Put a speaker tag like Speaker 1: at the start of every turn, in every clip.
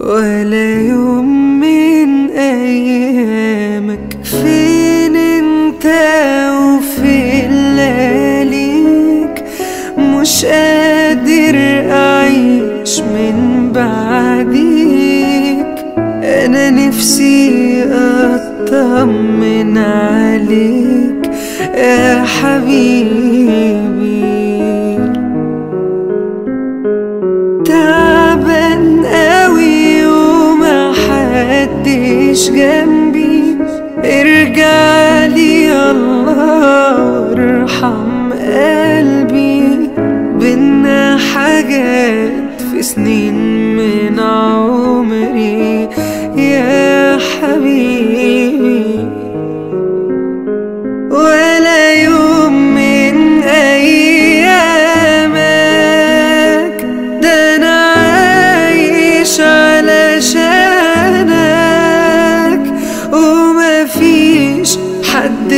Speaker 1: ولا يوم من أيامك فين انت وفين لياليك مش قادر أعيش من بعديك أنا نفسي أطمن عليك يا حبيبي تعبان قوي وما حدش جنبي ارجع لي يا الله ارحم قلبي بينا حاجات في سنين من عمري يا حبيبي ولا يوم من أيامك ده أنا عايش علشانك ومفيش حد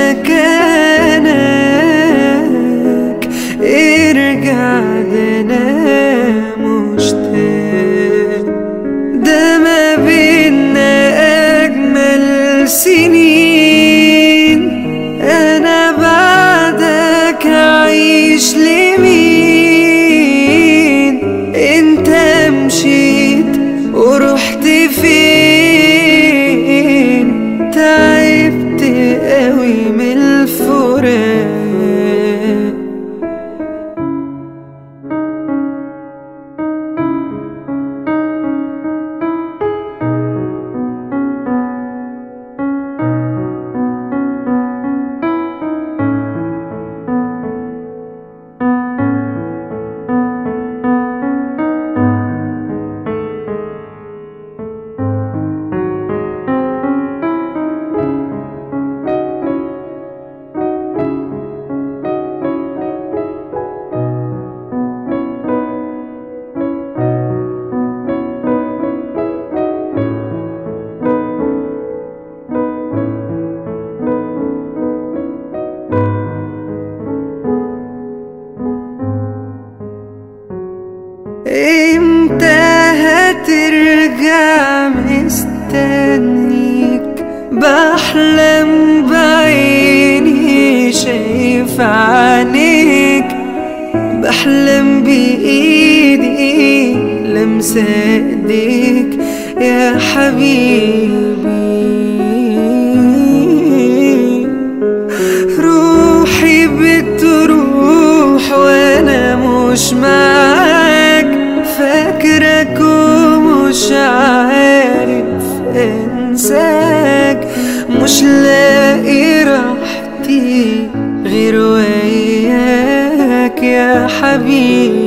Speaker 1: مكانك ارجع ده أنا مشتاق ده ما بينا أجمل سنين أنا بعدك عايش لمين أنت مشيت ورحت فين تعبت قوي من الفراق امتى هترجع مستنيك بحلم بعيني شايف عينيك بحلم بإيدي لمسة ايديك يا حبيبي روحي بتروح وانا مش معاك فاكرك ومش عارف انساك مش لاقي راحتي غير وياك يا حبيبي